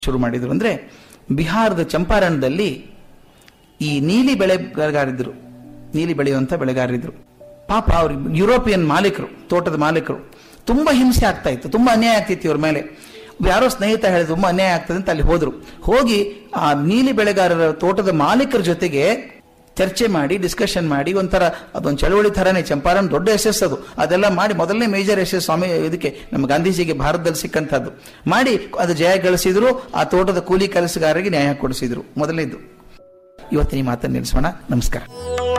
ಶುರು ಮಾಡಿದ್ರು ಅಂದ್ರೆ ಬಿಹಾರದ ಚಂಪಾರಣದಲ್ಲಿ ಈ ನೀಲಿ ಬೆಳೆಗಾರರಿದ್ರು ನೀಲಿ ಬೆಳೆಯುವಂತ ಬೆಳೆಗಾರರಿದ್ರು ಪಾಪ ಅವ್ರು ಯುರೋಪಿಯನ್ ಮಾಲೀಕರು ತೋಟದ ಮಾಲೀಕರು ತುಂಬಾ ಹಿಂಸೆ ಆಗ್ತಾ ಇತ್ತು ತುಂಬಾ ಅನ್ಯಾಯ ಆಗ್ತಿತ್ತು ಇವ್ರ ಮೇಲೆ ಯಾರೋ ಸ್ನೇಹಿತ ಹೇಳಿದ್ರು ತುಂಬಾ ಅನ್ಯಾಯ ಆಗ್ತದೆ ಅಂತ ಅಲ್ಲಿ ಹೋದ್ರು ಹೋಗಿ ಆ ನೀಲಿ ಬೆಳೆಗಾರರ ತೋಟದ ಮಾಲೀಕರ ಜೊತೆಗೆ ಚರ್ಚೆ ಮಾಡಿ ಡಿಸ್ಕಷನ್ ಮಾಡಿ ಒಂಥರ ಅದೊಂದು ಚಳವಳಿ ಥರನೇ ಚಂಪಾರನ್ ದೊಡ್ಡ ಯಶಸ್ಸು ಅದು ಅದೆಲ್ಲ ಮಾಡಿ ಮೊದಲನೇ ಮೇಜರ್ ಯಶಸ್ಸು ಸ್ವಾಮಿ ಇದಕ್ಕೆ ನಮ್ಮ ಗಾಂಧೀಜಿಗೆ ಭಾರತದಲ್ಲಿ ಸಿಕ್ಕಂಥದ್ದು ಮಾಡಿ ಅದು ಜಯ ಗಳಿಸಿದ್ರು ಆ ತೋಟದ ಕೂಲಿ ಕೆಲಸಗಾರರಿಗೆ ನ್ಯಾಯ ಕೊಡಿಸಿದ್ರು ಮೊದಲನೇದು ಇವತ್ತಿನ ಈ ಮಾತನ್ನು ನಿಲ್ಲಿಸೋಣ ನಮಸ್ಕಾರ